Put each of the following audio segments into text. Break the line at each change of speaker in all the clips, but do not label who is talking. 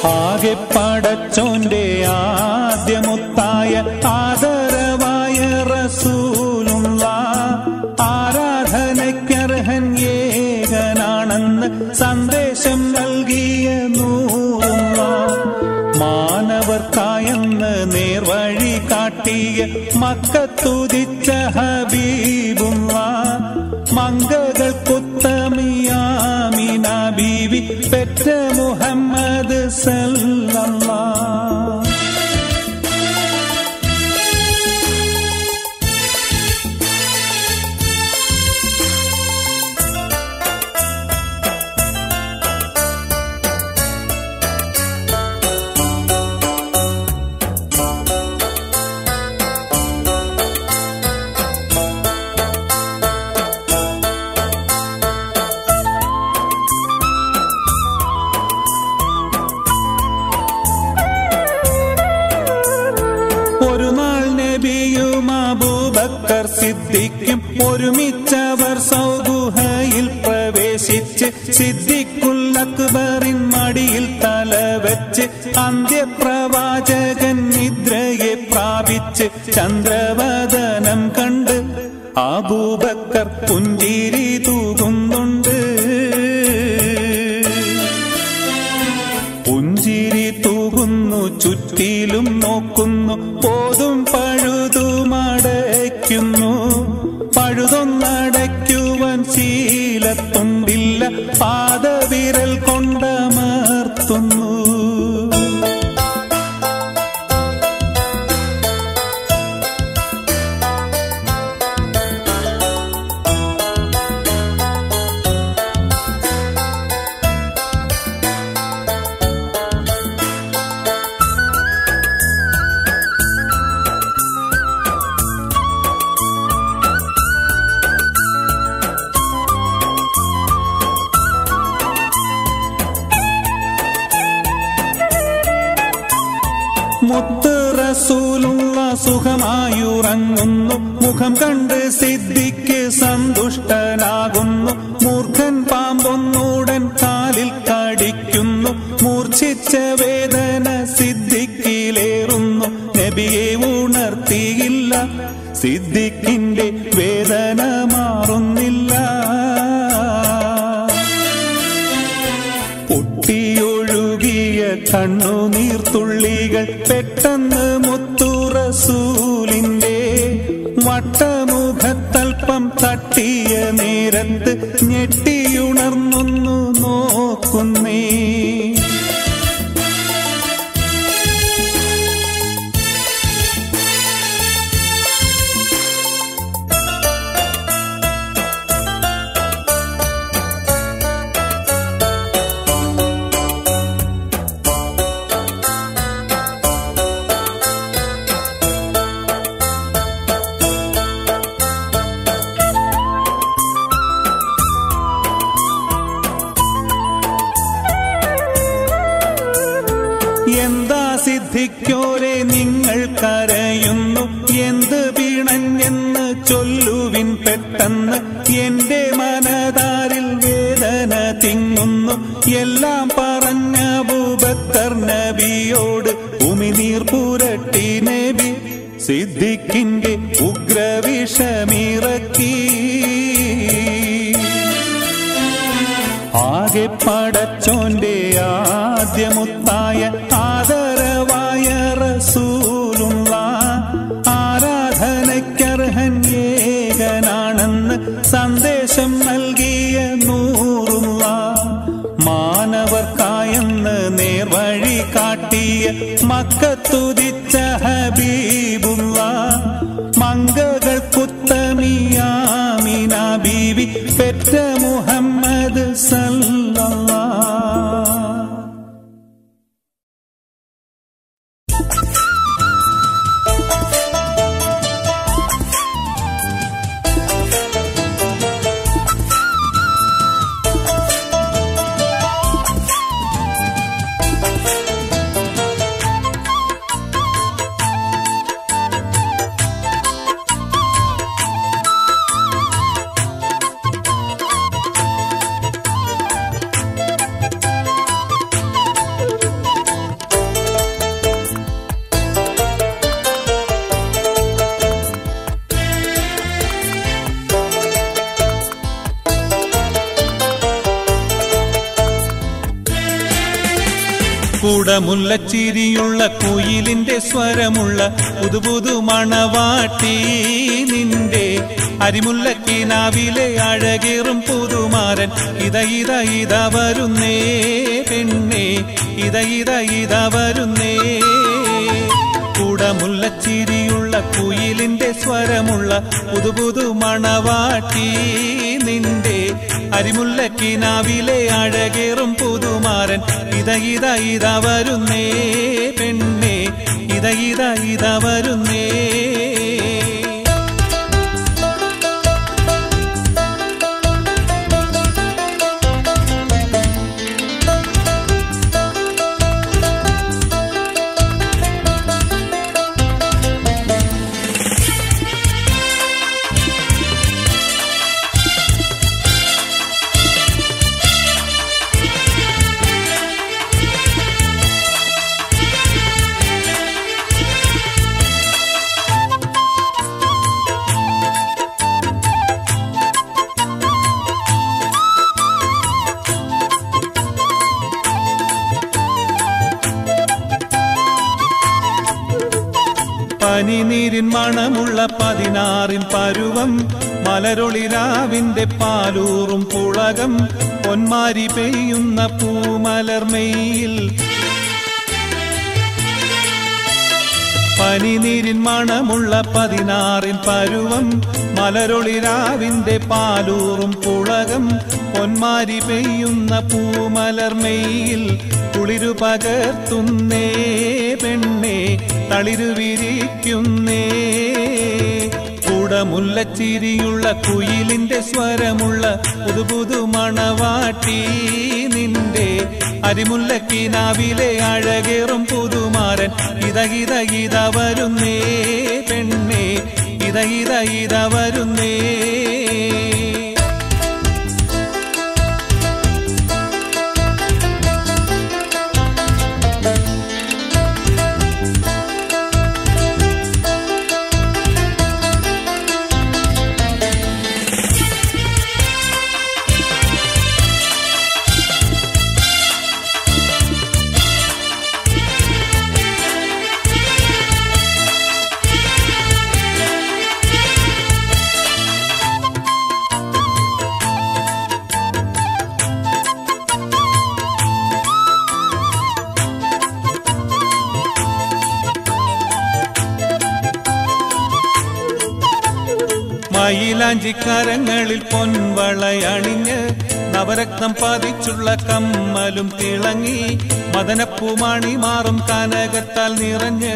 ആകെ പടച്ചോന്റെ ആദ്യമുത്തായ ആദരവായ റസൂലുള്ള ആരാധനയ്ക്കർഹൻ ഏകനാണെന്ന് സന്ദേശം നൽകിയ നൂറുള്ള മാനവർക്കായെന്ന് നേർവഴി കാട്ടിയ മക്കത്തുതിച്ച ഹബീബുള്ള മംഗകൾക്കുത്തമിയാമിന ബീവി പെറ്റ മുഹമ്മദ് സല്ലല്ലാ ഒരു നാൾ നബിയും അബൂബക്കർ സിദ്ദിഖും ഒരുമിച്ചവർ സൗഗുഹയിൽ പ്രവേശിച്ച് സിദ്ദിഖുൽ അക്ബറിൻ മടിയിൽ തല വെച്ച് അന്ത്യപ്രവാചകൻ നിദ്രയെ പ്രാപിച്ച് ചന്ദ്രവദനം കണ്ട് അബൂബക്കർ പുഞ്ചിരി തൂകുന്നുണ്ട് പുഞ്ചിരി തൂകുന്നു ചുറ്റിലും നോക്കുന്നു പോതും പഴുതുമടയ്ക്കുന്നു പഴുതൊന്നടയ്ക്കുവാൻ ശീലത്തുണ്ടില്ല പാദവിരൽ കൊണ്ടമർത്തുന്നു മുത്ത് റസൂലുള്ള സുഖമായുറങ്ങുന്നു മുഖം കണ്ട് സിദ്ധിക്ക് സന്തുഷ്ടനാകുന്നു മൂർഖൻ പാമ്പൊന്നൂടൻ കാലിൽ കടിക്കുന്നു മൂർച്ഛിച്ച വേദന സിദ്ധിക്കിലേറുന്നു നബിയെ ഉണർത്തിയില്ല സിദ്ധിക്കിന്റെ വേദന മാറുന്നില്ല പൊട്ടിയൊഴുകിയ കണ്ണുനീർത്തുള്ളികൾ പെട്ടെന്ന് മുത്തുറസൂലിന്റെ വട്ടമുഖത്തൽപ്പം തട്ടിയ നേരത്ത് ഞെട്ടിയുണർന്നൊന്നു നോക്കുന്നേ എന്താ സിദ്ധിക്കോരെ നിങ്ങൾ കരയുന്നു എന്ത് പിണഞ്ഞെന്ന് ചൊല്ലുവിൻ പെട്ടെന്ന് എന്റെ മനതാരിൽ വേദന തിങ്ങുന്നു എല്ലാം പറഞ്ഞ ബൂബക്കർ നബിയോട് ഉമിനീർ പുരട്ടി നബി സിദ്ധിക്കിന്റെ ഉഗ്രവിഷമിറക്കി ആകെ പടച്ചോന്റെ ആദ്യമുത്തായ ആദരവായ റസൂലുള്ള ആരാധനയ്ക്കർഹൻ ഏകനാണെന്ന് സന്ദേശം നൽകിയ നൂറുള്ള മാനവർക്കായെന്ന് നേർവഴി കാട്ടിയ മക്കത്തുതിച്ച ഹബീബുള്ള മംഗകൾക്കുത്തമിയാമിന ബീവി പെറ്റ മുഹമ്മദ് സല്ലല്ലാ
ും
കൂടമുല്ലച്ചിരിയുള്ള കുയിലിന്റെ സ്വരമുള്ള പുതുപുതു മണവാട്ടി നിന്റെ അരിമുല്ലക്കിനാവിലെ അഴകേറും പുതുമാരൻ ഇത ഇത ഇത വരുന്നേ പെണ്ണേ ഇത ഇത ഇത വരുന്നേ കൂടമുല്ലച്ചിരിയുള്ള കുയിലിന്റെ സ്വരമുള്ള പുതുപുതു മണവാട്ടി നിന്റെ അരിമുല്ലക്കിനാവിലെ അഴകേറും പുതുമാരൻ ഇത ഇത ഇത വരുന്നേ പെണ്ണേ ഇത ഇത ഇത വരുന്നേ പനിനീരിൻ മണമുള്ള പതിനാറിൻ പരുവം മലരൊളിരാവിന്റെ പാലൂറും പുളകം പൊന്മാരി പെയ്യുന്ന പൂമലർമെയിൽ പനിനീരിൻ മണമുള്ള പതിനാറിൻ പരുവം മലരൊളിരാവിന്റെ പാലൂറും പുളകം പൊന്മാരി പെയ്യുന്ന പൂമലർമെയിൽ കുളിരു പകർത്തുന്നേ പെണ്ണേ തളിരു വിരിക്കുന്നേ കൂടമുല്ലച്ചിരിയുള്ള കുയിലിന്റെ സ്വരമുള്ള പുതുപുതു മണവാട്ടി നിന്റെ അരിമുല്ലക്കിനാവിലെ അഴകേറും പുതുമാരൻ ഇത ഇത ഇത വരുന്നേ പെണ്ണേ ഇത ഇത ഇത വരുന്നേ മയിലാഞ്ചിക്കരങ്ങളിൽ പൊൻവളയണിഞ്ഞ് നവരത്നം പതിച്ചുള്ള കമ്മലും തിളങ്ങി മദനപ്പൂമണി മാറും കനകത്താൽ നിറഞ്ഞ്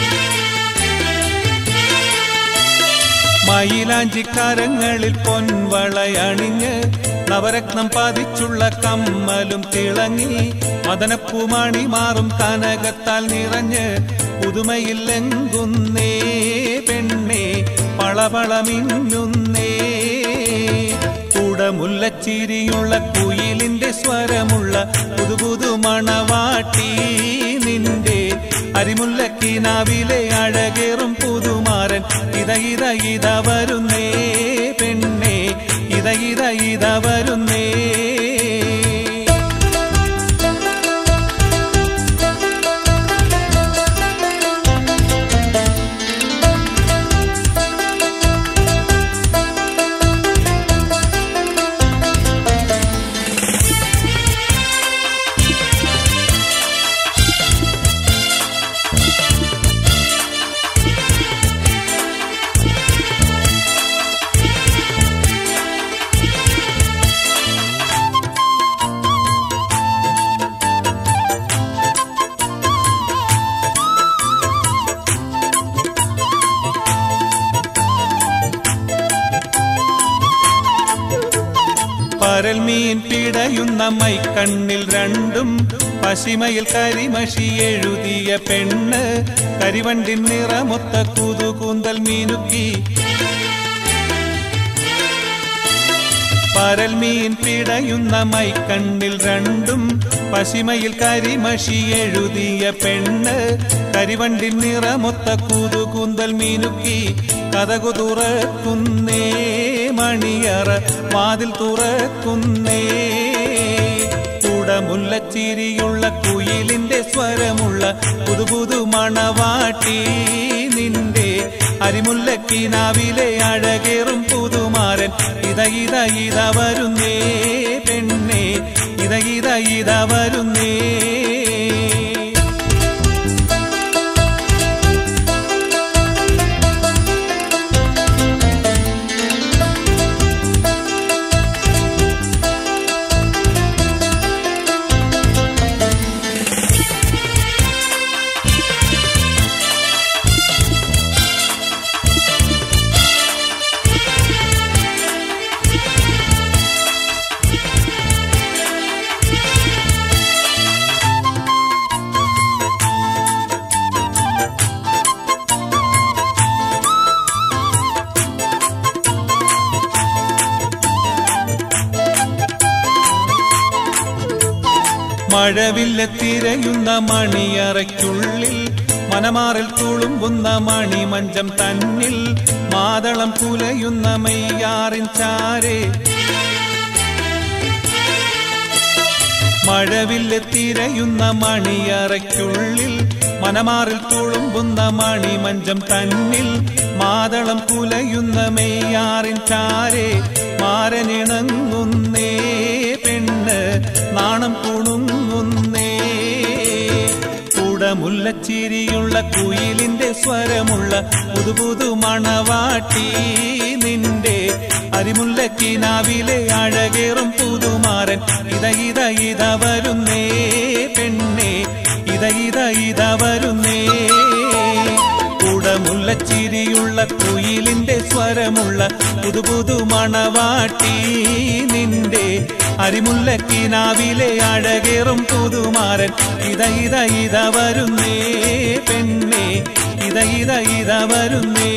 മയിലാഞ്ചിക്കരങ്ങളിൽ പൊൻവളയണിഞ്ഞ് നവരത്നം പതിച്ചുള്ള കമ്മലും തിളങ്ങി മദനപ്പൂമണി മാറും കനകത്താൽ നിറഞ്ഞ് പുതുമയില്ലെങ്കുന്നേ പെണ്ണേ പളപളമിന്നുന്നേ കുടമുല്ലച്ചിരിയുള്ള കുയിലിന്റെ സ്വരമുള്ള പുതുപുതു മണവാട്ടി നിന്റെ അരിമുല്ലക്കിനാവിലെ അഴകേറും പുതുമാരൻ ഇത ഇത ഇത വരുന്നേ പെണ്ണേ ഇത ഇത ഇത വരുന്നേ പരൽമീൻ പിടയുന്ന മൈക്കണ്ണിൽ രണ്ടും പശിമയിൽ കരിമഷി എഴുതിയ പെണ്ണ് കരിവണ്ടിൻ നിറമൊത്ത കുതുകൂന്തൽ മീനുക്കി പരൽമീൻ പിടയുന്ന മൈക്കണ്ണിൽ രണ്ടും പശിമയിൽ കരിമഷി എഴുതിയ പെണ്ണ് കരിവണ്ടിൻ നിറമൊത്ത കൂതുകൂന്തൽ മീനുക്കി കഥകു തുറക്കുന്നേ മണിയറ വാതിൽ തുറക്കുന്നേ കുടമുല്ലച്ചി ചിരിയുള്ള കുയിലിന്റെ സ്വരമുള്ള പുതു പുതു മണവാട്ടി നിന്റെ അരിമുല്ലക്കിനാവിലെ അഴകേറും പുതുമാരൻ ഇത ഇത ഇത വരുന്നേ പെണ്ണേ ഇത ഇത ഇത വരുന്നേ മഴവില്ല തിരയുന്ന മണിയറയ്ക്കുള്ളിൽ മനമാറിൽ തുളുമ്പുന്ന മണിമഞ്ചം തന്നിൽ മാതളം കുലയുന്ന മെയ്യാറിൻ ചാരേ മഴവില്ല തിരയുന്ന മണിയറയ്ക്കുള്ളിൽ മനമാറിൽ തുളുമ്പുന്ന മണിമഞ്ചം തന്നിൽ മാതളം കുലയുന്ന മെയ്യാറിൻ ചാരേ മാരനിണങ്ങുന്നേ പെണ്ണ് നാണം കുണുങ്ങുന്നേ കുടമുല്ലച്ചിരിയുള്ള കുയിലിന്റെ സ്വരമുള്ള പുതു പുതു മണവാട്ടി നിന്റെ അരിമുല്ലക്കിനാവിലെ അഴകേറും പുതുമാരൻ ഇത ഇത ഇത വരുന്നേ പെണ്ണേ ഇത ഇത ഇത വരുന്നേ കുടമുല്ലച്ചിരിയുള്ള കുയിലിന്റെ സ്വരമുള്ള പുതു പുതു മണവാട്ടി നിന്റെ അരിമുല്ലക്കിനാവിലെ അഴകേറും പുതുമാരൻ ഇത ഇത ഇത വരുന്നേ പെണ്ണേ ഇത ഇത ഇത വരുന്നേ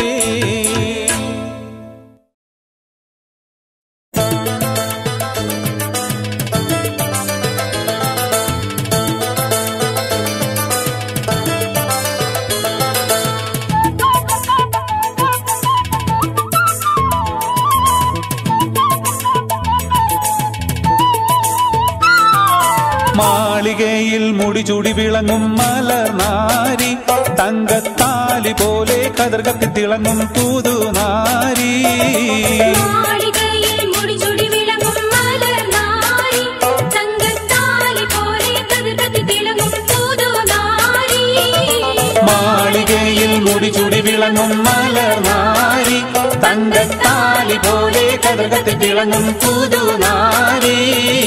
മാളികയിൽ മുടിചുടി വിളങ്ങും മലർനാരി തങ്കത്താലി പോലെ കതിർകത്തി തിളങ്ങും പുതുനാരി
മാളികയിൽ മുടിചുടി വിളങ്ങും മലർനാരി തങ്കത്താലി പോലെ കതിർകത്തി തിളങ്ങും പുതുനാരി
മാളികയിൽ മുടിചുടി വിളങ്ങും മലർനാരി തങ്കത്താലി പോലെ കതിർകത്തി തിളങ്ങും പുതുനാരി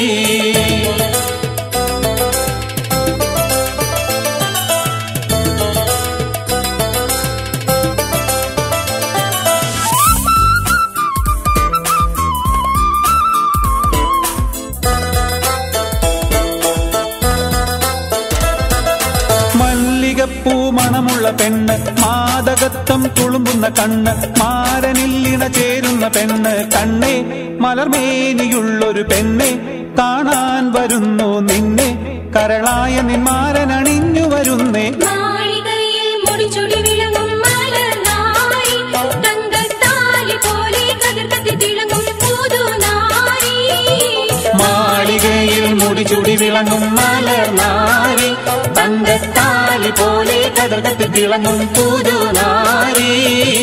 മല്ലികപ്പൂ മണമുള്ള പെണ്ണ് മാതകത്വം തുളുമ്പുന്ന കണ്ണ് മാരനില്ലിണ ചേരുന്ന പെണ്ണ് കണ്ണേ മലർമേനിയുള്ളൊരു പെണ്ണെ കാണാൻ വരുന്നു നിന്നെ കരളായ നിന്മാരനണിഞ്ഞു വരുന്നേ
മാളികയിൽ മുടിചുടി വിളങ്ങും മലർനാരി തങ്കത്താലി പോലെ കതിർകത്തി തിളങ്ങും പുതുനാരി
മാളികയിൽ മുടിചുടി വിളങ്ങും മലർനാരി തങ്കത്താലി പോലെ കതിർകത്തി തിളങ്ങും പുതുനാരി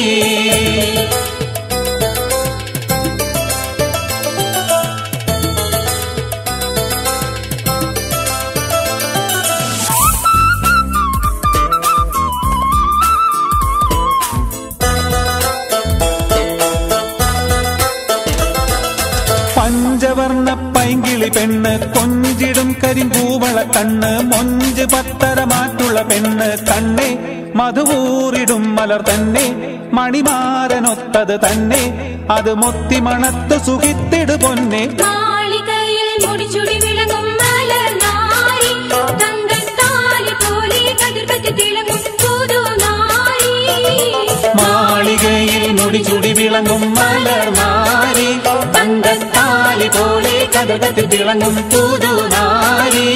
പഞ്ചവർണ്ണ പൈങ്കിളി പെണ്ണ് കൊഞ്ചിടും കരിമ്പൂവള കണ്ണ് മൊഞ്ച് പത്തരമാറ്റുള്ള പെണ്ണ് കണ്ണേ മധുവൂറിടും മലർ തന്നെ മണിമാരനൊത്തത് തന്നെ അത് മൊത്തി മണത്ത് സുഖിത്തിടു പൊന്നെ
മാളികയിൽ മുടിചുടി വിളങ്ങും മലർനാരി തങ്കത്താലി പോലെ കതിർകത്തി തിളങ്ങും പുതുനാരി
മാളികയിൽ മുടിചുടി വിളങ്ങും മലർമാരി തങ്കത്താലി പോലെ കഥകത്തിൽ തിളങ്ങും പുതുനാരി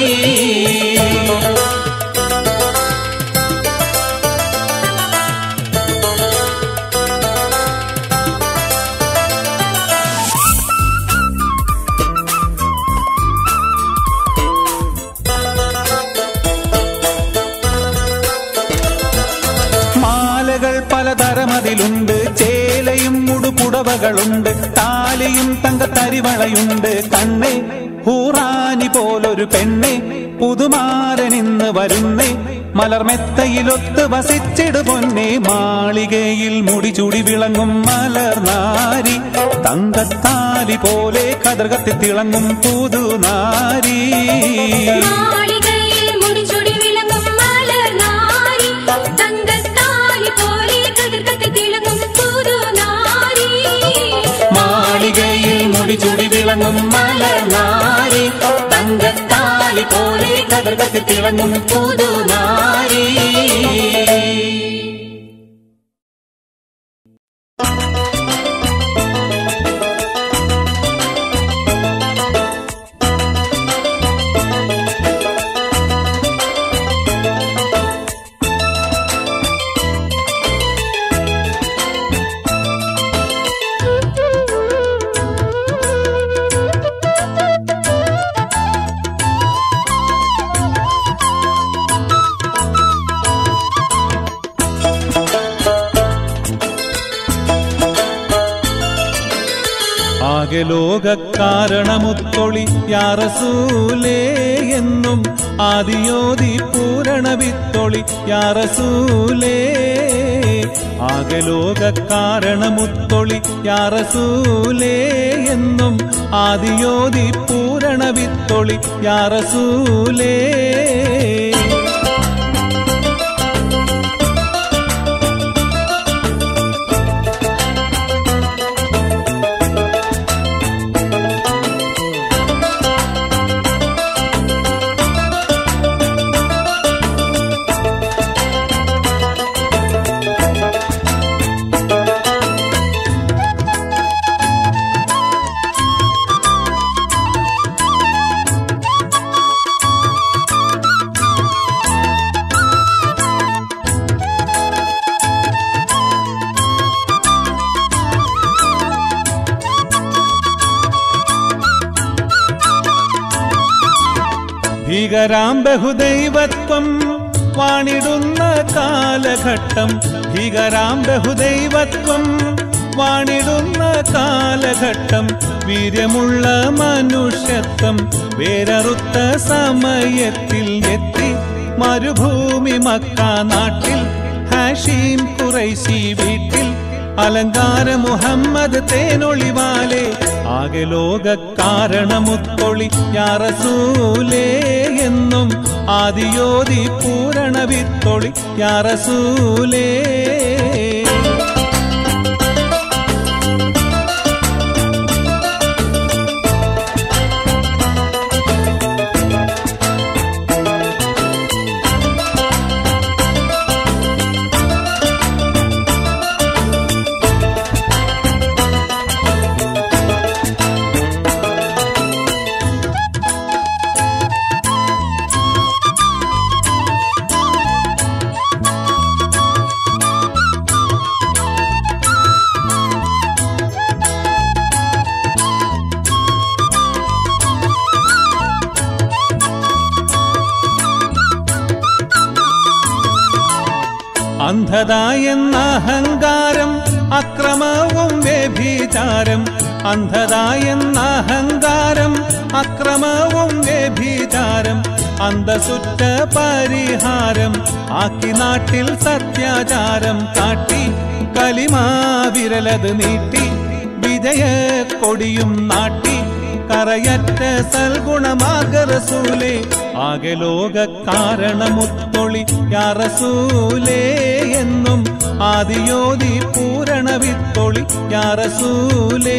കയ്യിലുണ്ട് ചേലയും മുടുപുടവകളുണ്ട് താലിയും തങ്കത്തരിവളയുണ്ട് കണ്ണേ ഹൂറാനി പോലൊരു പെണ്ണെ പുതുമാരനിന്ന് വരുന്നേ മലർമെത്തയിലൊത്ത് വസിച്ചിടു പൊന്നെ മാളികയിൽ മുടിചുടി വിളങ്ങും മലർനാരി തങ്കത്താലി പോലെ കതിർകത്തി തിളങ്ങും പുതുനാരി
മാളികയിൽ മുടിചൂടി വിളങ്ങും മലർനാരി തങ്കത്താലി പോലെ കതിർകത്തി തിളങ്ങും പുതുനാരി
മാളികയിൽ മുടിചുടി വിളങ്ങും മലർനാരി തങ്കത്താലി പോലെ കതിർകത്തി തിളങ്ങും പുതുനാരി ആകെ ലോക കാരണമുത്തൊളി യാറസൂലേ എന്നും ആദിയോതി പൂരണ വിത്തൊളി യാറസൂലേ ആകെ ലോക കാരണമുത്തൊളി യാറസൂലേ എന്നും ആദിയോതി പൂരണ വിത്തൊളി യാറസൂലേ ഭീകരാം ബഹുദൈവത്വം വാണിടുന്ന കാലഘട്ടം ഭീകരാം ബഹുദൈവത്വം വാണിടുന്ന കാലഘട്ടം വീര്യമുള്ള മനുഷ്യത്വം വേരറുത്ത സമയത്തിൽ എത്തി മരുഭൂമി മക്ക നാട്ടിൽ ഹാഷീം കുറൈശി വീട്ടിൽ അലങ്കാര മുഹമ്മദ് തേനൊളിവാലെ ആകെ ലോക കാരണമുത്തൊളി യാറസൂലേ എന്നും ആദിയോതി പൂരണ വിത്തൊളി യാറസൂലേ അന്ധത എന്ന അഹങ്കാരം അക്രമവും വ്യഭിചാരം അന്ധത എന്ന അഹങ്കാരം അക്രമവും വ്യഭിചാരം അന്തസുറ്റ പരിഹാരം ആക്കി നാട്ടിൽ സത്യാചാരം കാട്ടി കലിമാ വിരലത് നീട്ടി വിജയ കൊടിയും നാട്ടി കറയറ്റ സൽഗുണമാകറസൂലേ ആകെ ലോക കാരണമുത്തൊളി യാറസൂലേ എന്നും ആദിയോതി പൂരണ വിത്തൊളി യാറസൂലേ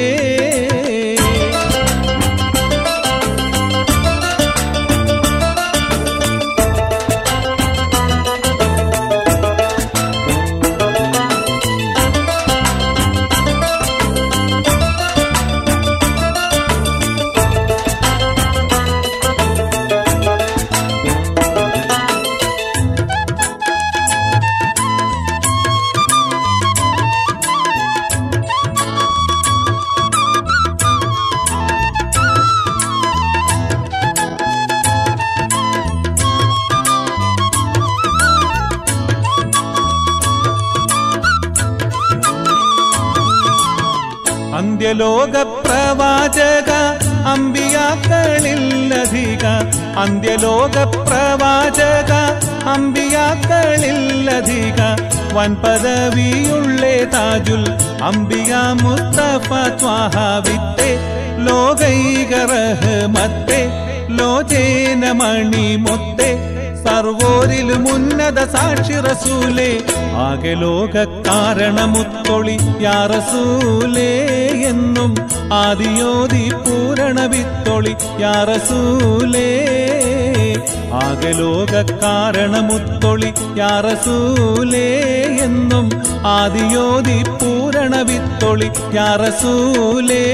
അന്ത്യലോക പ്രവാചക അമ്പിയാക്കളില്ലധിക അന്ത്യലോക പ്രവാചക അമ്പിയാക്കളില്ലധിക വൻപദവിയുള്ളേ താജുൽ അമ്പിയ മുസ്തഫ ത്വാഹാവിത്തെ ലോകൈക റഹ്മത്തെ ലോചേന മണിമൊത്തെ സർവോരിലും ഉന്നത സാക്ഷി റസൂലേ ആകെ ലോക കാരണമുത്തൊളി യാ റസൂലേ എന്നും ആദിയോതി പൂരണ വിത്തൊളി യാ റസൂലേ ആകെ ലോക കാരണമുത്തൊളി യാ റസൂലേ എന്നും ആദിയോതി പൂരണ വിത്തൊളി യാ റസൂലേ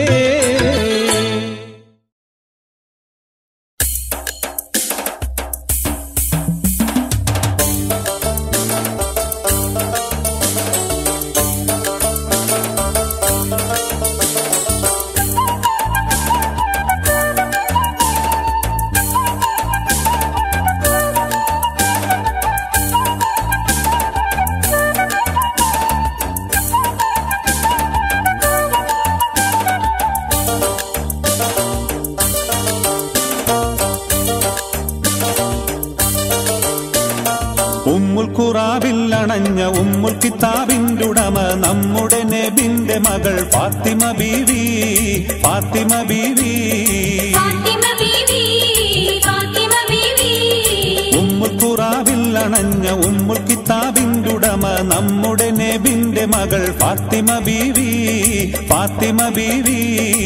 ഉമ്മുൽ ഖുറാബിൽ അണഞ്ഞ ഉമ്മുൽ കിതാബിന്റെ ഉടമ നമ്മുടെ നബിന്റെ മകൾ ഫാത്തിമ ബീവി ഫാത്തിമ ബീവി
ഫാത്തിമ ബീവി ഫാത്തിമ ബീവി
ഉമ്മുൽ ഖുറാബിൽ അണഞ്ഞ ഉമ്മുൽ കിതാബിന്റെ ഉടമ നമ്മുടെ നബിന്റെ മകൾ ഫാത്തിമ ബീവി ഫാത്തിമ ബീവി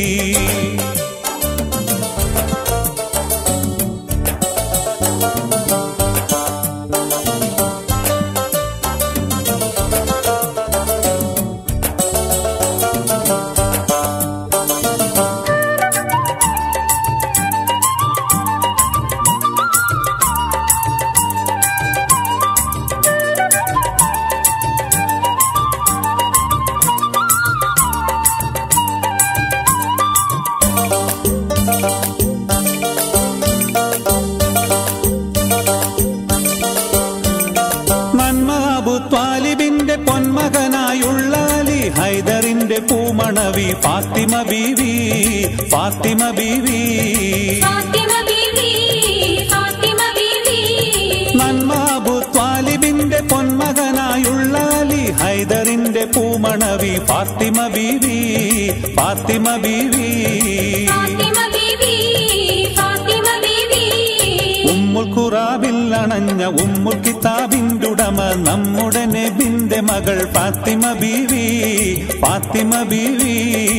നന്മ അബു ത്വാലിബിന്റെ പൊന്മകനായുള്ള അലി ഹൈദറിന്റെ പൂമണവി ഫാത്തിമ ബീവി ഫാത്തിമ ബീവി
ഫാത്തിമ ബീവി ഫാത്തിമ ബീവി
നന്മ അബു ത്വാലിബിന്റെ പൊന്മകനായുള്ള അലി ഹൈദറിന്റെ പൂമണവി ഫാത്തിമ ബീവി ഫാത്തിമ ബീവി
ഫാത്തിമ ബീവി ഫാത്തിമ ബീവി
ഉമ്മുൽ ഖുറാബിൽ അണഞ്ഞ ഉമ്മുൽ കിതാബിന്റെ ഉടമ നമ്മുടെ നബിന്റെ മകൾ ഫാത്തിമ ബീവി ഫാത്തിമ ബീവി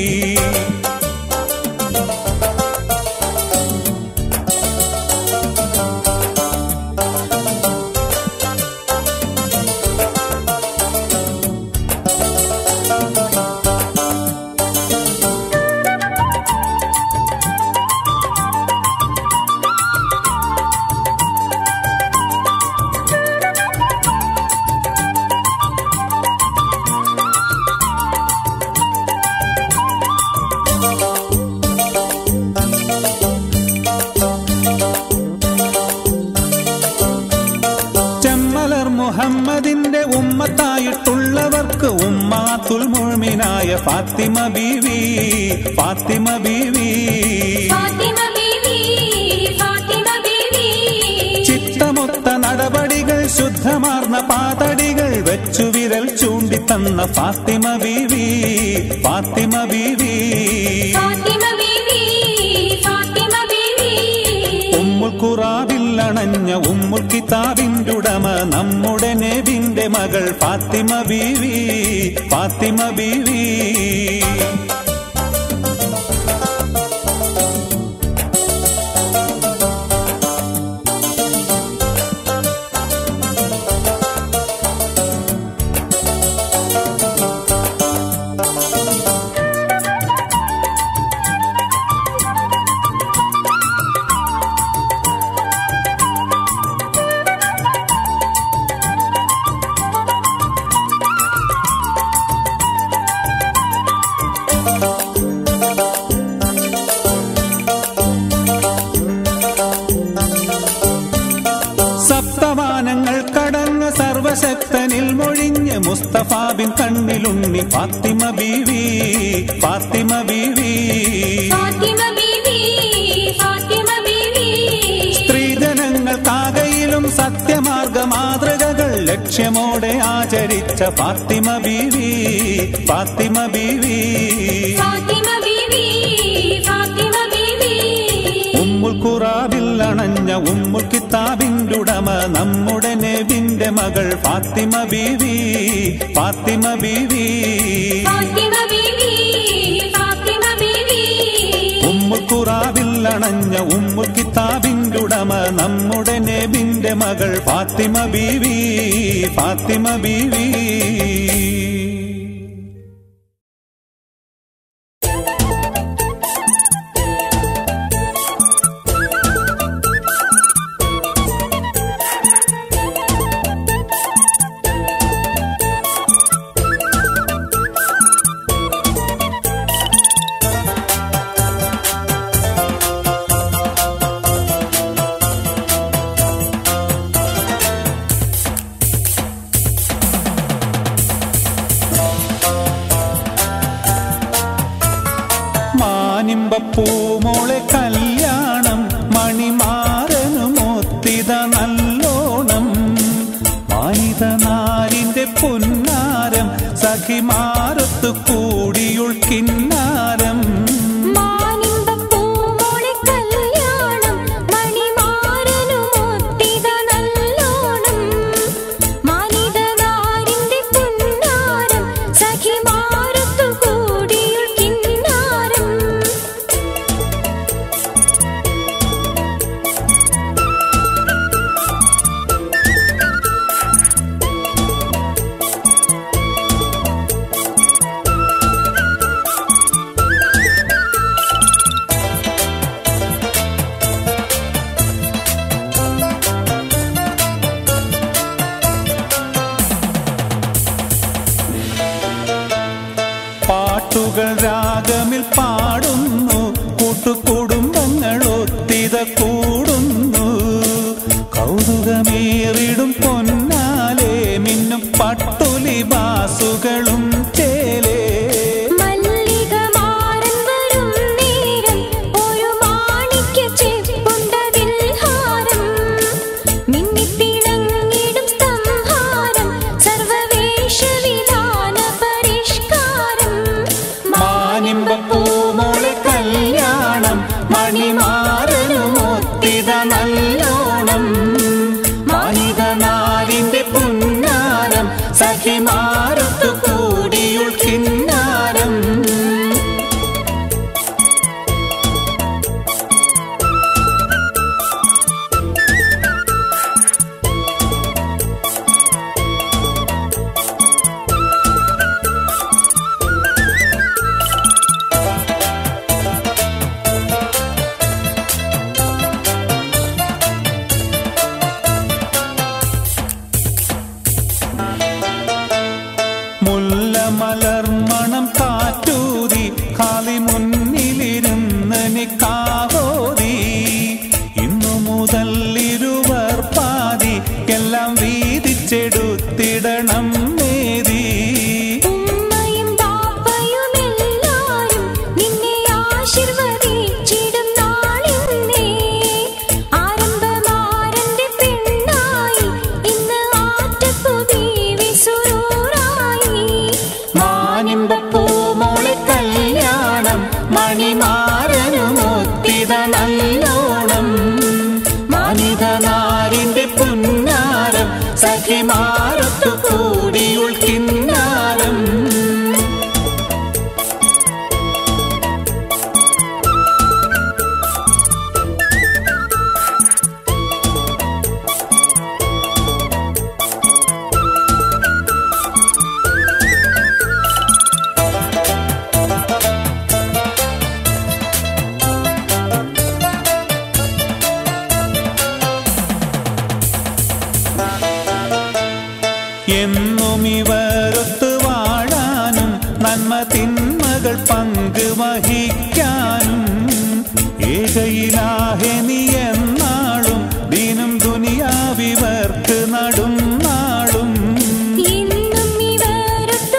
ചെമ്മലർ മുഹമ്മദിന്റെ ഉമ്മത്തായിട്ടുള്ളവർക്ക് ഉമ്മാത്തുൽ മുഴുമിനായ ഫാത്തിമ ബീവി ഫാത്തിമ ബീവി
ഫാത്തിമ ബീവി ഫാത്തിമ ബീവി
ചിത്തമൊത്ത നടപടികൾ ശുദ്ധമാർന്ന പാതടികൾ വെച്ചു വിരൽ ചൂണ്ടിത്തന്ന ഫാത്തിമ ബീവി ഫാത്തിമ ബീവി
ഫാത്തിമ ബീവി ഫാത്തിമ ബീവി
ഉമ്മുൽ ഖുറാബിൽ അണഞ്ഞ ഉമ്മുൽ കിതാബിന്റെ ഉടമ നമ്മുടെ നബിന്റെ മകൾ ഫാത്തിമ ബീവി ഫാത്തിമ ബീവി ഉൽക്കുറാബിൻ കണ്ണിലുണ്ണി ഫാത്തിമ ബീവി ഫാത്തിമ ബീവി
ഫാത്തിമ ബീവി ഫാത്തിമ ബീവി
സ്ത്രീജനങ്ങൾക്കാകയിലും സത്യമാർഗ മാതൃകകൾ ലക്ഷ്യമോടെ ആചരിച്ച ഫാത്തിമ ബീവി ഫാത്തിമ ബീവി
ഫാത്തിമ ബീവി ഫാത്തിമ ബീവി
ഉമ്മുൽ ഖുറാബിൽ അണഞ്ഞ ഉമ്മുൽ കിതാബിന്റെ ഉടമ നമ്മുടെ നബിന്റെ മകൾ ഫാത്തിമ ബീവി ഫാത്തിമ ബീവി
ഫാത്തിമ ബീവി ഫാത്തിമ ബീവി
ഉമ്മുൽ ഖുറാബിൽ അണഞ്ഞ ഉമ്മുൽ കിതാബിന്റെ ഉടമ നമ്മുടെ നബിന്റെ മകൾ ഫാത്തിമ ബീവി ഫാത്തിമ ബീവി മാനിമ്പപ്പൂമോളെ കല്യാണം മണിമാരനുമൊത്തിത നല്ലോണം മാനിത നാരിന്റെ പൊന്നാരം സഖിമാരത്തു കൂടിയുൾ കിന്നാരം
മാനിമ്പപ്പൂമോളെ കല്യാണം മണിമാരനുമൊത്തിത നല്ലോണം മാനിതനാരിന്റെ പുന്നാരം സഖിമാരത്തു കൂടിയുൾ കിന്നാരം
പാട്ടുകൾ രാഗമിൽ പാടുന്നു കൂട്ടുകുടുംബങ്ങൾ ഒത്തിത കൂടുന്നു കൗതുകമേറിടും പൊന്നാലെ മിന്നും പട്ടുലി ബാസുകളും ചേലേ
മല്ലികമാരൻ വരും നേരം ഒരു മാണിക്യച്ചെപ്പുണ്ടതിൽ ഹാരം മിന്നിത്തിളങ്ങിടും സ്തംഭാരം സർവവേഷവിധാന പരിഷ്കാരം
മാനിമ്പപ്പൂമോളെ കല്യാണം മണിമാരനുമൊത്തിത നല്ലോണം മാനിത നാരിന്റെ പുന്നാരം സഖിമാരത്തു കൂടിയുൾ കിന്നാരം മുല്ല മലർമണം കാറ്റൂതി കാലി മുന്നിലിരുന്ന് നിക്കാവോതി ഇന്നു മുതൽ ഇരുവർ പാതി എല്ലാം വീതിച്ചെടുത്തിടണം നേതി
ഉമ്മയും ബാപ്പയുമെല്ലാരും നിന്നെ ആശീർവദിച്ചിടും നാളിന്നേ ആരംഭമാരന്റെ പെണ്ണായി ഇന്ന് ആറ്റപ്പുതീവി സുരൂറായി
മാനിമ്പപ്പൂമോളെ കല്യാണം മണിമാരനുമൊത്തിത നല്ലോണം മാനിത നാരിന്റെ പുന്നാരം സഖിമാരത്തു കൂടിയുൾ കിന്നാരം എന്നും ഇവരൊത്ത് വാഴാനും നന്മ തിന്മകൾ പങ്ക് വഹിക്കാനും ഏകയിലാഹെ നീ എന്നാളും ദീനും ദുനിയാവിവർക്ക് നടും നാളും
ഇന്നും ഇവരൊത്ത്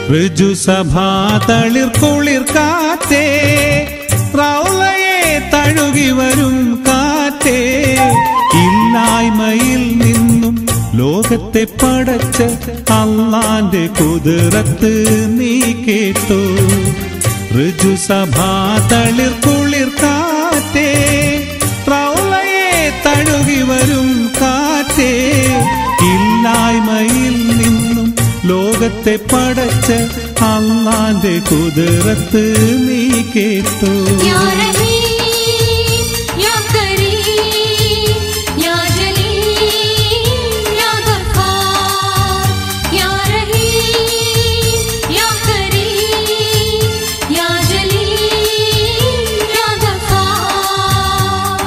ഋജുസഭാ തളിർ കുളിർ കാറ്റേ റൗളയെ തഴുകി വരും കാറ്റേ ഇല്ലായ്മയിൽ നിന്നും ലോകത്തെ പടച്ച അള്ളാന്റെ കുതിരത്ത് നീ കേട്ടു ഋജുസഭാ തളിർ കുളിർ കാറ്റേ റൗളയെ തഴുകി വരും കാറ്റേ ഇല്ലായ്മയിൽ നിന്നും ലോകത്തെ പടച്ച അള്ളാന്റെ കുതിരത്ത് നീ കേട്ടു
യാ റഹീം യാ കരീം യാ ജലീൽ യാ ഗഫാർ യാ റഹീം യാ കരീം യാ ജലീൽ യാ ഗഫാർ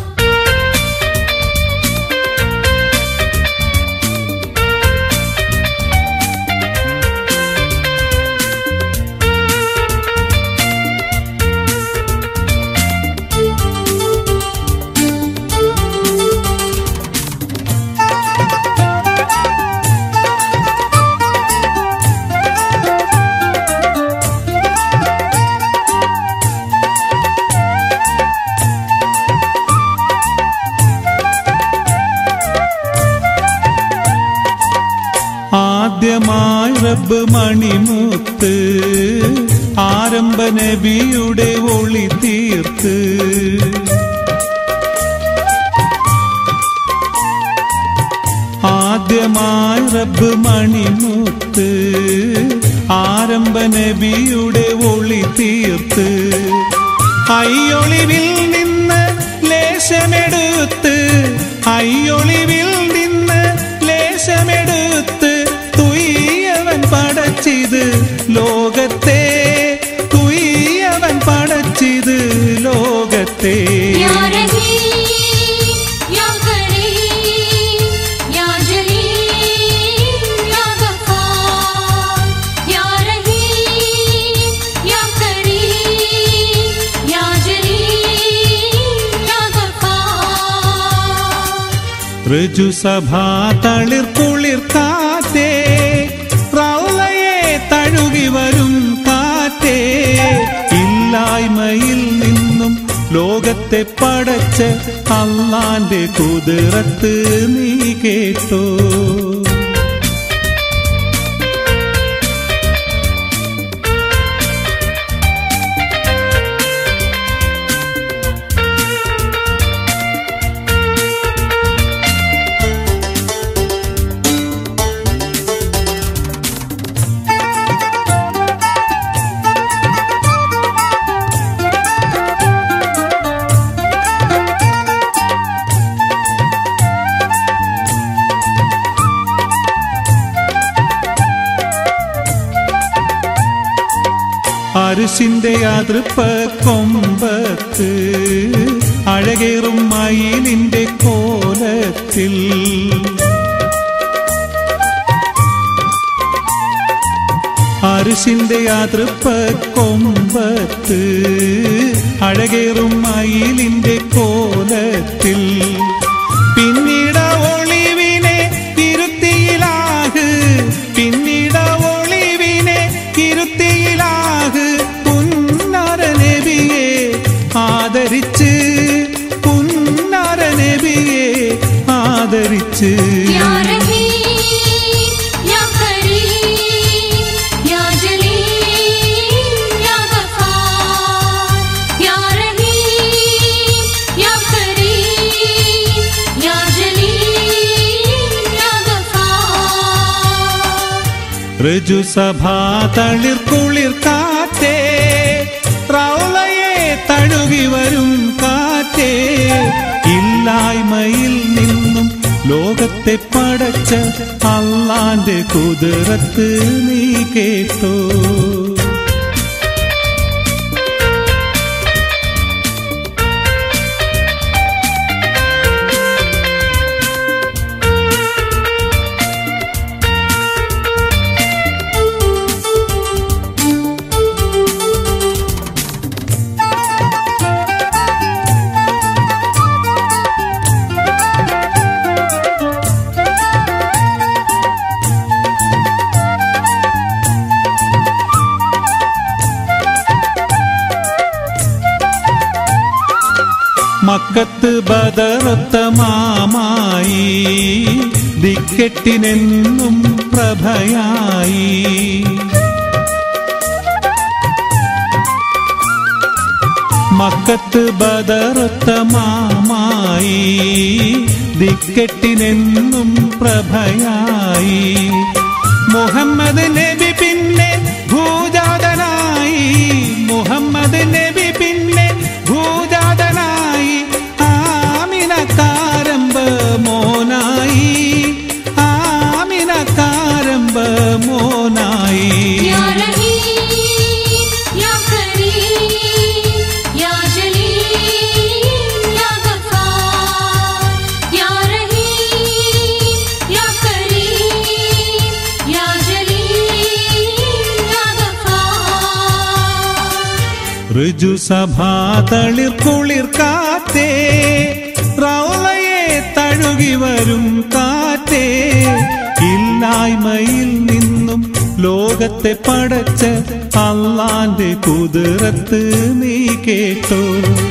ആദ്യമായി റബ്ബ് മണിമുത്ത് ആരംഭ നബിയുടെ ഒളി തീർത്ത് ആദ്യമായി റബ്ബ് മണിമുത്ത് ആരംഭ നബിയുടെ ഒളി തീർത്ത് അയ്യൊളിവിൽ നിന്ന് ലേശമെടുത്ത് അയ്യൊളിവിൽ നിന്ന് ലേശമെടുത്ത് തുയ്യവൻ പടച്ചിത് ലോകത്തെ തുയ്യവൻ പടച്ചിത് ലോകത്തെ
യാ റഹീം യാ കരീം യാ ജലീൽ യാ ഗഫാർ യാ റഹീം യാ കരീം യാ ജലീൽ യാ ഗഫാർ
ഋജുസഭാ തളിർ കുളിർ കാറ്റേ റൗളയെ തഴുകി വരും കാറ്റേ ഇല്ലായ്മയിൽ നിന്നും ലോകത്തെ പടച്ച അള്ളാന്റെ കുതിരത്ത് നീ കേട്ടോ അരിശിന്റെ അതൃപ്പ കൊമ്പത്ത് അഴകേറും മയിലിന്റെ കോലത്തിൽ അരിശിന്റെ അതൃപ്പ കൊമ്പത്ത് അഴകേറും മയിലിന്റെ കോലത്തിൽ പിന്നീട ഒളിവിനെ ഇരുത്തിയിലാഹ് പിന്നീട ഒളിവിനെ ഇരുത്തിയിലാഹ് പുന്നര നബിയെ ആദരിച്ച് പുന്നര നബിയെ ആദരിച്ച്
യാ റഹീം യാ കരീം യാ ജലീൽ യാ ഗഫാർ യാ റഹീം യാ കരീം യാ ജലീൽ യാ ഗഫാർ
ഋജുസഭാ തളിർ കുളിർ കാറ്റേ റൗളയെ തഴുകി വരും കാറ്റേ ഇല്ലായ്മയിൽ നിന്നും ലോകത്തെ പടച്ച അള്ളാന്റെ കുതിരത്ത് നീ കേട്ടോ മക്കത്ത് ബദറൊത്ത മാമായി ദിക്കെട്ടിനെന്നും പ്രഭയായി മക്കത്ത് ബദറൊത്ത മാമായി ദിക്കെട്ടിനെന്നും പ്രഭയായി മുഹമ്മദ് നബി പിന്നെ ഭൂജാതനായി മുഹമ്മദ് നബി പിന്നെ ഭൂജാതനായി ആമിനക്കാരമ്പ മോനായി ആമിനക്കാരമ്പ മോനായി
يا رحيم يا كريم يا جليل يا غفار يا رحيم يا كريم يا جليل يا غفار
ഋജുസഭാതളിർ കുളിർ കാറ്റേ റൗളയെ തഴുകി വരും കാറ്റേ ഇല്ലായ്മയിൽ നിന്നും ലോകത്തെ പടച്ച അള്ളാന്റെ കുതിരത്ത് നീ കേട്ടോ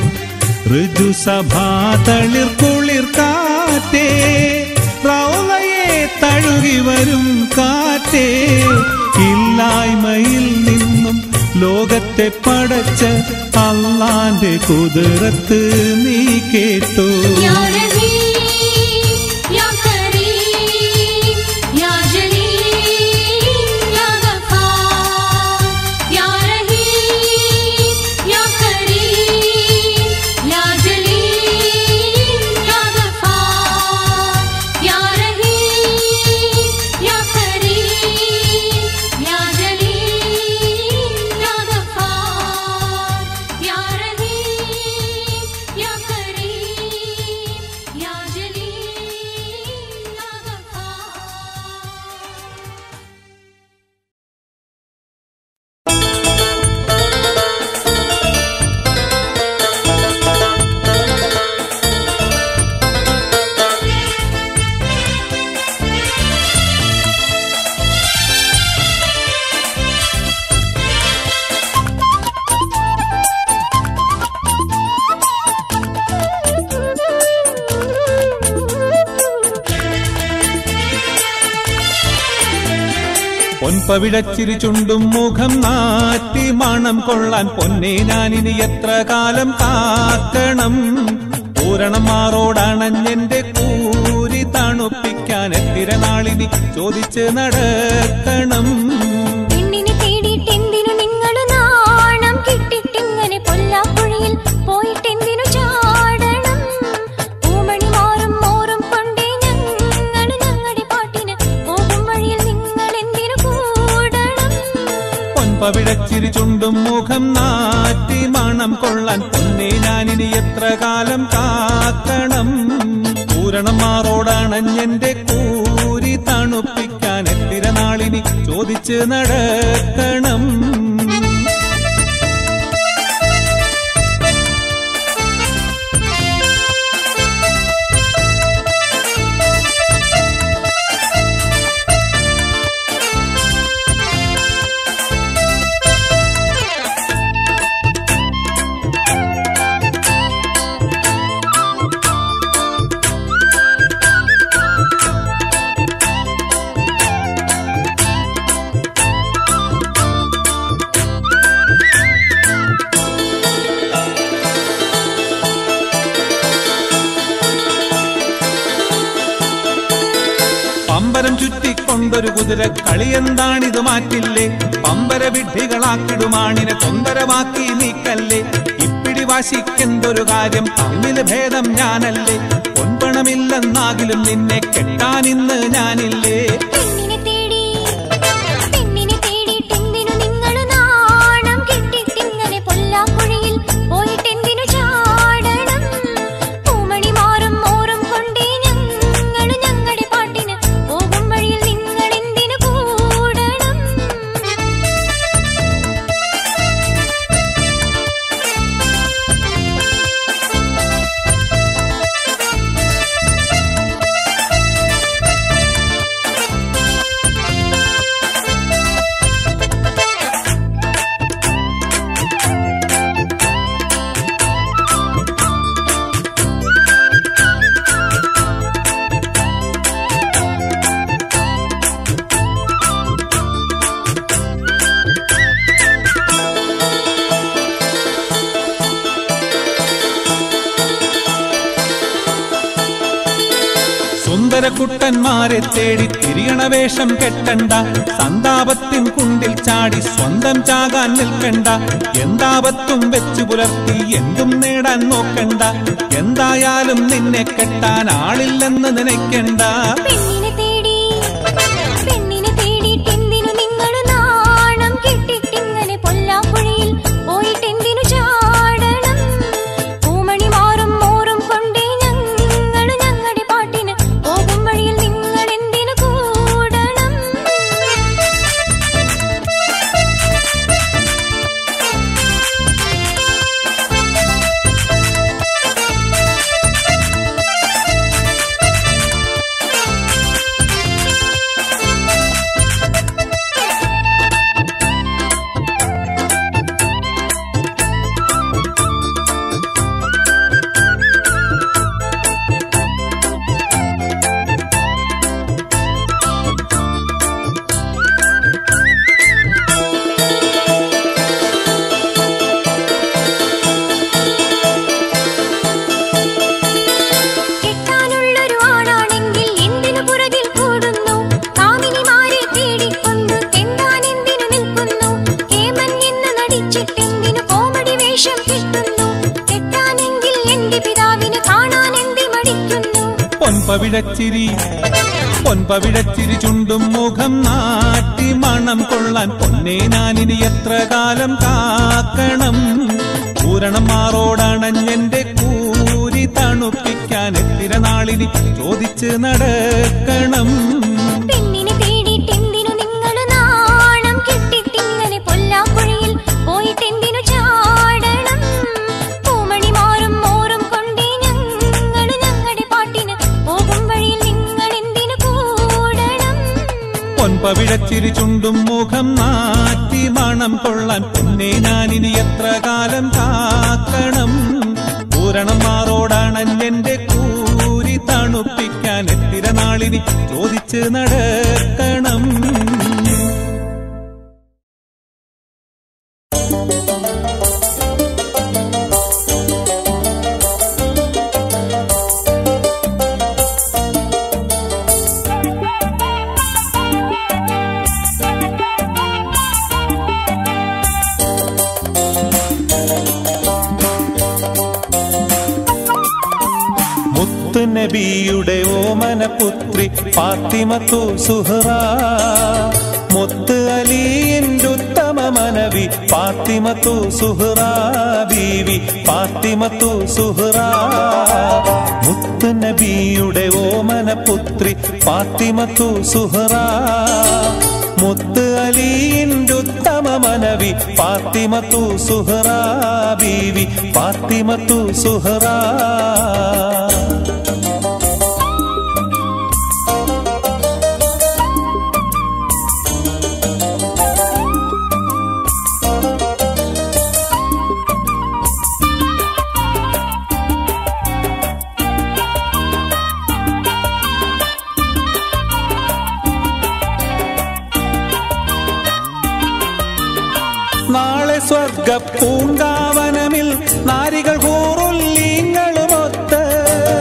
ഋജുസഭാതളിർ കുളിർ കാറ്റേ റൗളയെ തഴുകി വരും കാറ്റേ ഇല്ലായ്മയിൽ നിന്നും ലോകത്തെ പടച്ച അള്ളാന്റെ കുതിരത്ത് നീ കേട്ടോ
يا رحيم يا كريم يا جليل يا غفار يا رحيم يا كريم يا جليل يا غفار يا رحيم يا كريم يا جليل يا غفار يا رحيم يا كريم يا جليل يا غفار
പൊൻപവിടച്ചിരി ചുണ്ടും മുഖം നാറ്റി മണം കൊള്ളാൻ പൊന്നെ ഞാനിനി എത്ര കാലം കാക്കണം പൂരണം മാറോടണഞ്ഞെന്റെ കൂരി തണുപ്പിക്കാൻ എത്തിര നാളിനി ചോദിച്ച് നടക്കണം
പെണ്ണിനെ തേടിയിട്ടെന്തിനു നിങ്ങള് നാണം കിട്ടിട്ടിങ്ങനെ പൊല്ലാപ്പുഴയിൽ പോയിട്ടെന്തിനു ചാടണം പൂമണി മാറും മോറും കൊണ്ടേ ഞങ്ങള് ഞങ്ങളുടെ പാട്ടിന് പോകും വഴിയിൽ നിങ്ങൾ എന്തിനു കൂടണം
പൊൻപവിടച്ചിരി ചുണ്ടും മുഖം നാറ്റി മണം കൊള്ളാൻ പൊന്നെ ഞാനിനി എത്ര കാലം കാക്കണം പൂരണം മാറോടണഞ്ഞെന്റെ കൂരി തണുപ്പിക്കാൻ എത്തിര നാളിനി ചോദിച്ച് നടക്കണം പമ്പരം ചുറ്റിക്കൊണ്ടൊരു കുതിര കളിയെന്താണിത് മാറ്റില്ലേ പമ്പര വിഡ്ഢികളാക്കിടുമാണിനെ തൊന്തരമാക്കി നീക്കല്ലേ ഇപ്പിടി വാശിക്കെന്തൊരു കാര്യം തമ്മില് ഭേദം ഞാനല്ലേ പൊൻപണമില്ലെന്നാകിലും നിന്നെ കെട്ടാനിന്ന് ഞാനില്ലേ
പെണ്ണിനെ തേടി പെണ്ണിനെ തേടിയിട്ടെന്തിനു നിങ്ങള് നാണം കിട്ടിട്ടിങ്ങനെ പൊല്ലാപ്പുഴയിൽ പോയിട്ടെന്തിനു ചാടണം പൂമണി മാറും മോറും കൊണ്ടേ ഞങ്ങള് ഞങ്ങളുടെ പാട്ടിന് പോകും വഴിയിൽ നിങ്ങൾ എന്തിനു കൂടണം
ും കുട്ടന്മാരെ തേടി തിരിയണ വേഷം കെട്ടണ്ട സന്താപത്തിൻ കുണ്ടിൽ ചാടി സ്വന്തം ചാകാൻ നിൽക്കണ്ട എന്താപത്തും വെച്ചു പുലർത്തി എന്തും നേടാൻ നോക്കണ്ട എന്തായാലും നിന്നെ കെട്ടാൻ ആളില്ലെന്ന് നനയ്ക്കണ്ട
പെണ്ണിനെ തേടി പെണ്ണിനെ തേടിയിട്ടെന്തിനു നിങ്ങൾ നാണം കെട്ടിട്ടിങ്ങനെ പൊല്ലാപ്പുഴയിൽ പോയിട്ടെന്തിനു ചാടണം പൂമണി മാറും മോറും കൊണ്ടേ ഞങ്ങൾ ഞങ്ങളുടെ പാട്ടിന് പോകും വഴിയിൽ നിങ്ങൾ എന്തിനു കൂടണം കെട്ടാനുള്ളൊരു ആണാണെങ്കിൽ എന്തിനു പുറകിൽ കൂടുന്നു കാമിനിമാരെ തേടിക്കൊണ്ട് കെണ്ടാൻ എന്തിനു നിൽക്കുന്നു കേമൻ എന്ന് നടിച്ചിട്ടെന്തിനു കോമഡി വേഷം കിട്ടുന്നു കെട്ടാനെങ്കിൽ എന്റെ പിതാവിന് കാണാൻ എന്തി മടിക്കുന്നു
പൊൻപവിഴച്ചിരി പൊൻപവിഴച്ചിരി ചുണ്ടും മുഖം നാട്ടി മണം കൊള്ളാൻ പൊന്നേ ഞാനിനി എത്ര കാലം കാക്കണം പൂരണം മാറോടണഞ്ഞെന്റെ കൂരി തണുപ്പിക്കാൻ എത്തിര നാളിനി ചോദിച്ച് നടക്കണം
പെണ്ണിനെ തേടിയിട്ടെന്തിനു നിങ്ങൾ നാണം കെട്ടിട്ടിങ്ങനെ പൊല്ലാപ്പുഴയിൽ പോയിട്ടെന്തിനു ചാടണം പൂമണി മാറും മോറും കൊണ്ടേ ഞങ്ങൾ ഞങ്ങളുടെ പാട്ടിന് പോകും വഴിയിൽ നിങ്ങൾ എന്തിനു കൂടണം
പൊൻപവിഴച്ചിരി ചുണ്ടും മുഖം നാറ്റി മണം കൊള്ളാൻ പൊന്നേ ഞാനിനി എത്ര കാലം കാക്കണം പൂരണം മാറോടണഞ്ഞെന്റെ കൂരി തണുപ്പിക്കാൻ എത്തിര നാളിനി ചോദിച്ച് നടക്കണം മുത്ത് നബിയുടെ ഓമന പുത്രി ഫാത്തിമത്തു സുഹറ മുത്ത് അലിയിൻ്റെ ഉത്തമ മനവി ഫാത്തിമത്തു സുഹറ ബീവി ഫാത്തിമത്തു സുഹറ മുത്ത് നബിയുടെ ഓമന പുത്രി ഫാത്തിമത്തു സുഹറ മുത്ത് അലിയിൻ്റെ ഉത്തമ മനവി ഫാത്തിമത്തു സുഹറ ബീവി ഫാത്തിമത്തു സുഹറ നാളെ സ്വർഗ പൂങ്കാവനമിൽ നാരികൾ കൂറുല്ലീങ്ങളുമൊത്ത്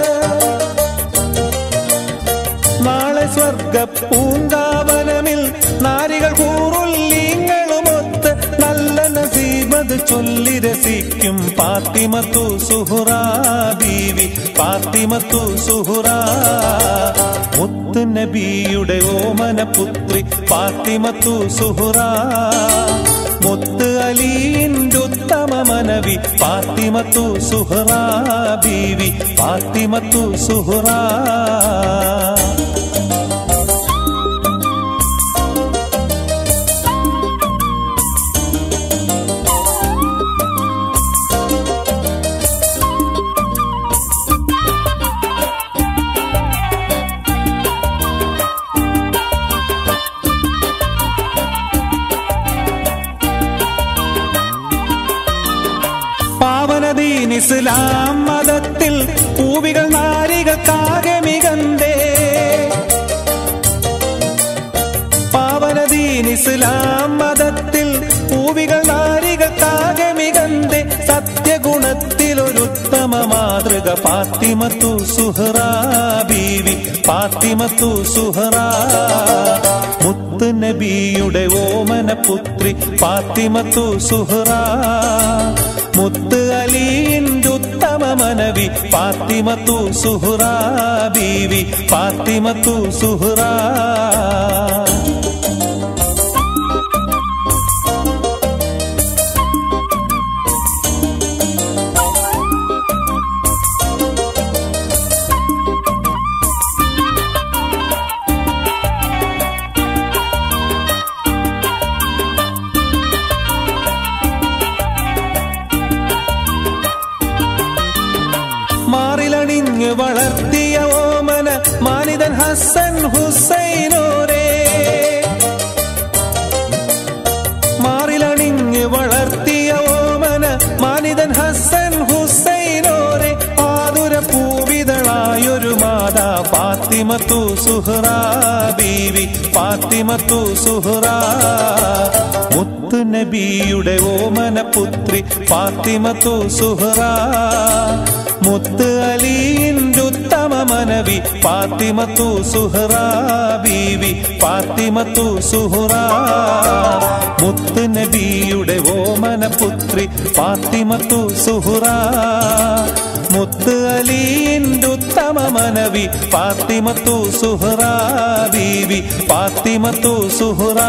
നാളെ സ്വർഗ പൂങ്കാവനമിൽ നാരികൾ കൂറുല്ലീങ്ങളുമൊത്ത് നല്ല നസീബത് ചൊല്ലി രസിക്കും പാത്തിമത്തു സുഹുറ ബീവി പാത്തിമത്തു സുഹുറ മുത്ത് നബിയുടെ ഓമന പുത്രി പാത്തിമത്തു സുഹുറ മുത്ത് അലീൻ്റെ ഉത്തമ മനവി പാത്തിമത്തു സുഹറ ബീവി പാത്തിമത്തു സുഹറ പാവനദീൻ ഇസ്ലാം മതത്തിൽ പൂവികൾ നാരികൾക്കാകെ മികന്തേ പാവനദീൻ ഇസ്ലാം മതത്തിൽ പൂവികൾ നാരികൾക്കാകെ മികന്തേ സത്യഗുണത്തിലൊരുത്തമ ഉത്തമ മാതൃക ഫാത്തിമത്തു സുഹറ ബീവി ഫാത്തിമത്തു സുഹറ മുത്ത് നബിയുടെ ഓമന പുത്രി ഫാത്തിമത്തു സുഹറ മുത്ത് അലീന്റെ ഉത്തമ മനവി ഫാത്തിമത്തു സുഹറ ബീവി ഫാത്തിമത്തു സുഹറ മാറിലണിഞ്ഞ് വളർത്തിയ ഓമന മാനിതൻ ഹസൻ ഹുസൈനോരേ മാറിലണിഞ്ഞ് വളർത്തിയ ഓമന മാനിതൻ ഹസൻ ഹുസൈനോരെ ആതുര പൂവിതളായൊരു മാതാ ഫാത്തിമത്തു സുഹറ ബീവി ഫാത്തിമത്തു സുഹറ മുത്തു നബിയുടെ ഓമന പുത്രി ഫാത്തിമത്തു സുഹറ മുത്ത് അലീന്റെ ഉത്തമ മനവി ഫാത്തിമത്തു സുഹറ ബീവി ഫാത്തിമത്തു സുഹറ മുത്ത് നബിയുടെ ഓമന പുത്രി ഫാത്തിമത്തു സുഹറ മുത്ത് അലീന്റെ ഉത്തമ മനവി ഫാത്തിമത്തു സുഹറ ബീവി ഫാത്തിമത്തു സുഹറ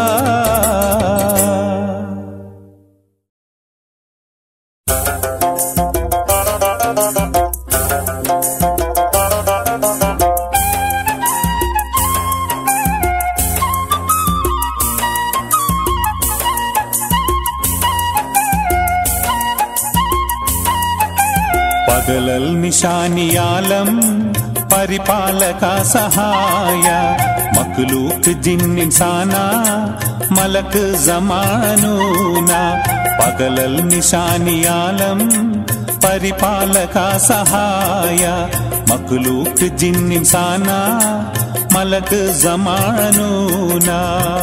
പകലൽ നിശാനിയാലം പരിപാലക സഹായ മക്ലൂക്ക് ജിന്നിൻസാന മലക്ക് ജമാനൂന പകലൽ നിശാനിയാലം പരിപാലക സഹായ മക്ലൂക്ക് ജിന്നിൻസാന മലക്ക് ജമാനൂന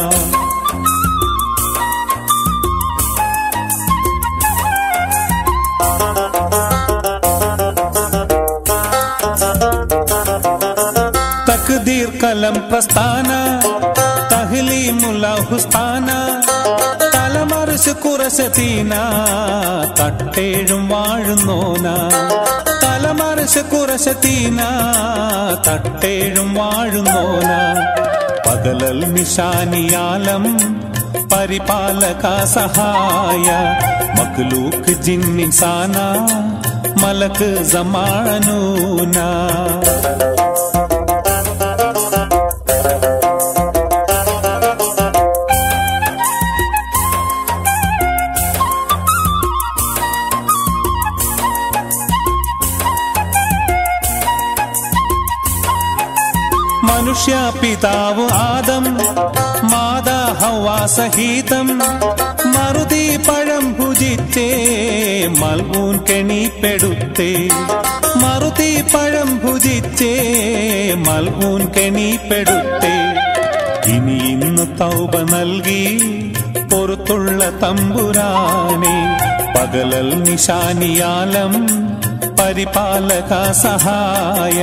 തക്ദീർ കലം പ്രസ്ഥാന തഹ്ലീമുല ഹുസ്താന തലമറിച്ച് കുറശതീന തട്ടേഴും വാഴുന്നോന തലമറിച്ച് കുറശതീന തട്ടേഴും വാഴുന്നോന പകലൽ നിശാനിയാലം പരിപാലക സഹായ മക്ലൂക്ക് ജിന്നിൻസാന മലക്ക് ജമാനൂന മനുഷ്യ പിതാവ് ആദം മാതാ ഹവാ സഹിതം മറുതി പഴം ഭുജിച്ചേ മൽകൂൻ കെണിപ്പെടുത്തേ മറുതി പഴം ഭുജിച്ചേ മൽകൂൻ കെണിപ്പെടുത്തേ ഇനി ഇന്ന് തൗബ നൽകി പൊറത്തുള്ള തമ്പുരാനെ പകലൽ നിശാനിയാലം പരിപാലക സഹായ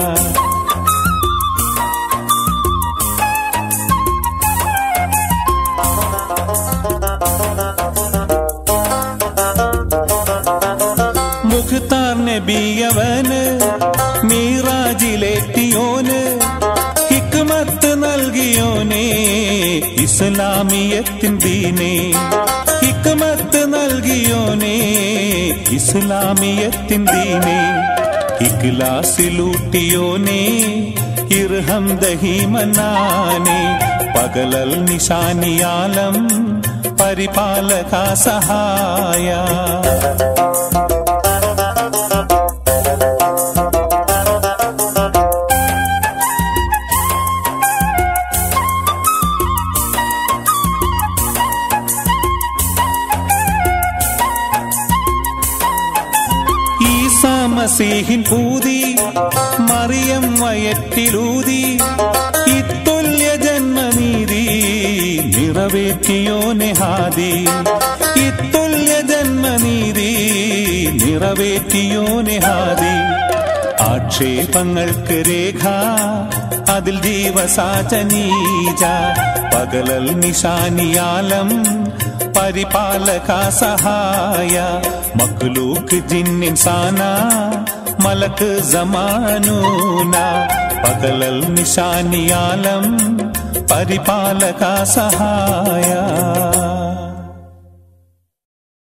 മുഖ്താർ നബിയവന് മീറാജിലെത്തിയോന് ഹിക്മത്ത് നൽകിയോനെ ഇസ്ലാമിയത്തിൻ ദീനെ ഹിക്മത്ത് നൽകിയോനെ ഇസ്ലാമിയത്തിൻ ദീനെ ഇഖ്ലാസിലൂട്ടിയോനെ ഇർഹം ദഹിമനാനെ പകലൽ നിശാനിയാലം പരിപാലക സഹായ ഈസാ മസീഹിൻ പൂതി മറിയം വയറ്റിലൂതി ഇത്തുല്യ ജന്മനീതി നിറവേറ്റിയോ നെഹാദി ഇത്തുല്യ ജന്മനീതി നിറവേറ്റിയോനെ ഹാദി ആക്ഷേപങ്ങൾക്ക് രേഖ അതിൽ ജീവസാചനീജ പകലൽ നിശാനിയാലം പരിപാലക സഹായ മക്ലൂക്ക് ജിന്നിൻസാന മലക്ക് ജമാനൂന പകലൽ നിശാനിയാലം പരിപാലക സഹായ